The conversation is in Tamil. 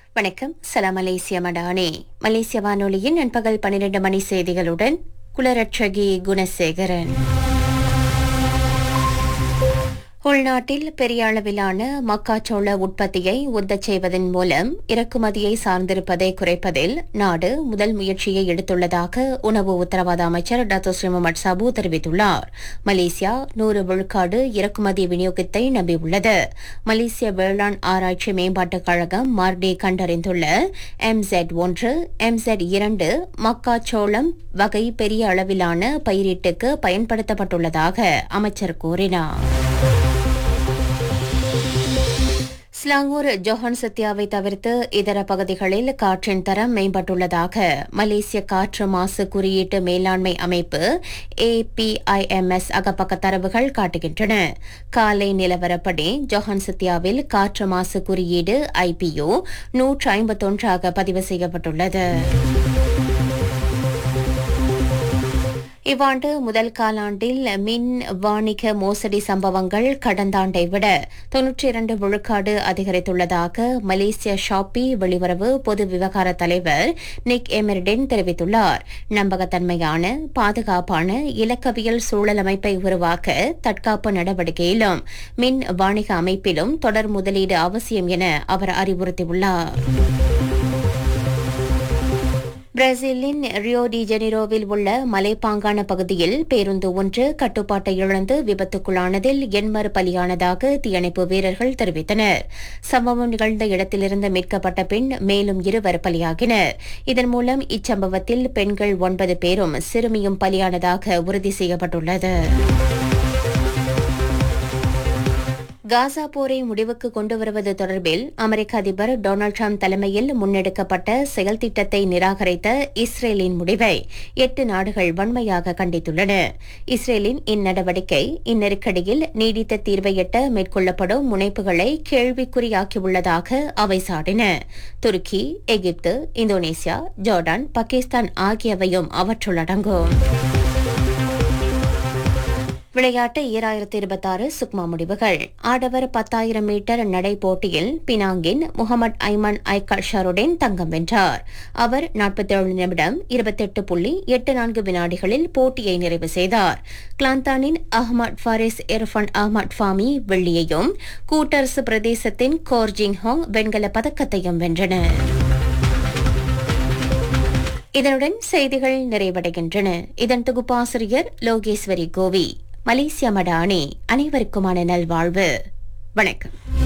வணக்கம் சலாம் மலேசிய மடானே மலேசிய வானொலியின் நண்பகல் பன்னிரண்டு மணி செய்திகளுடன் குலரட்சகி குணசேகரன் உள்நாட்டில் பெரிய அளவிலான மக்காச்சோள உற்பத்தியை உந்தச் செய்வதன் மூலம் இறக்குமதியை சார்ந்திருப்பதை குறைப்பதில் நாடு முதல் முயற்சியை எடுத்துள்ளதாக உணவு உத்தரவாத அமைச்சர் டாக்டர் ஸ்ரீ முகமது சாபு தெரிவித்துள்ளார் மலேசியா நூறு விழுக்காடு இறக்குமதி விநியோகத்தை நம்பியுள்ளது மலேசிய வேளாண் ஆராய்ச்சி மேம்பாட்டுக் கழகம் மார்டி கண்டறிந்துள்ள எம்செட் ஒன்று எம்செட் இரண்டு மக்காச்சோளம் வகை பெரிய அளவிலான பயிரீட்டுக்கு பயன்படுத்தப்பட்டுள்ளதாக அமைச்சர் கூறினார் ஸ்லாங்கூர் ஜோஹன் சத்யாவை தவிர்த்து இதர பகுதிகளில் காற்றின் தரம் மேம்பட்டுள்ளதாக மலேசிய காற்று மாசு குறியீட்டு மேலாண்மை அமைப்பு ஏபிஐஎம்எஸ் அகப்பக்க தரவுகள் காட்டுகின்றன காலை நிலவரப்படி ஜோஹன் சத்யாவில் காற்று மாசு குறியீடு ஐபியு நூற்று ஐம்பத்தொன்றாக பதிவு செய்யப்பட்டுள்ளது இவ்வாண்டு முதல் காலாண்டில் மின் வாணிக மோசடி சம்பவங்கள் கடந்த ஆண்டை விட தொன்னூற்றி இரண்டு விழுக்காடு அதிகரித்துள்ளதாக மலேசிய ஷாப்பி வெளியுறவு பொது விவகார தலைவர் நிக் எமிர்டின் தெரிவித்துள்ளார் நம்பகத்தன்மையான பாதுகாப்பான இலக்கவியல் சூழல் அமைப்பை உருவாக்க தற்காப்பு நடவடிக்கையிலும் மின் வாணிக அமைப்பிலும் தொடர் முதலீடு அவசியம் என அவர் அறிவுறுத்தியுள்ளார் பிரேசிலின் ரியோ டி ஜெனிரோவில் உள்ள மலைப்பாங்கான பகுதியில் பேருந்து ஒன்று கட்டுப்பாட்டை இழந்து விபத்துக்குள்ளானதில் எண்மர் பலியானதாக தீயணைப்பு வீரர்கள் தெரிவித்தனர் சம்பவம் நிகழ்ந்த இடத்திலிருந்து மீட்கப்பட்ட பின் மேலும் இருவர் பலியாகினர் இதன் மூலம் இச்சம்பவத்தில் பெண்கள் ஒன்பது பேரும் சிறுமியும் பலியானதாக உறுதி செய்யப்பட்டுள்ளது காசா போரை முடிவுக்கு கொண்டு வருவது தொடர்பில் அமெரிக்க அதிபர் டொனால்டு ட்ரம்ப் தலைமையில் முன்னெடுக்கப்பட்ட செயல் திட்டத்தை நிராகரித்த இஸ்ரேலின் முடிவை எட்டு நாடுகள் வன்மையாக கண்டித்துள்ளன இஸ்ரேலின் இந்நடவடிக்கை இந்நெருக்கடியில் நீடித்த தீர்வை எட்ட மேற்கொள்ளப்படும் முனைப்புகளை கேள்விக்குறியாக்கியுள்ளதாக அவை சாடின துருக்கி எகிப்து இந்தோனேசியா ஜோர்டான் பாகிஸ்தான் ஆகியவையும் அவற்றுள் அடங்கும் விளையாட்டு ஈராயிரத்தி இருபத்தாறு சுக்மா முடிவுகள் ஆடவர் பத்தாயிரம் மீட்டர் நடை போட்டியில் பினாங்கின் முகமது ஐமன் ஐக்கர் ஷருடன் தங்கம் வென்றார் அவர் நாற்பத்தேழு நிமிடம் இருபத்தெட்டு புள்ளி எட்டு நான்கு வினாடிகளில் போட்டியை நிறைவு செய்தார் கிளாந்தானின் Ahmad Faris Irfan Ahmad Fahmi வெள்ளியையும் கூட்டரசு பிரதேசத்தின் கோர்ஜிங் ஹோங் வெண்கல பதக்கத்தையும் வென்றனர் இதனுடன் செய்திகள் நிறைவடைகின்றன இதன் தொகுப்பாசிரியர் லோகேஸ்வரி கோவி மலேசிய மடானி அனைவருக்குமான நல்வாழ்வு வணக்கம்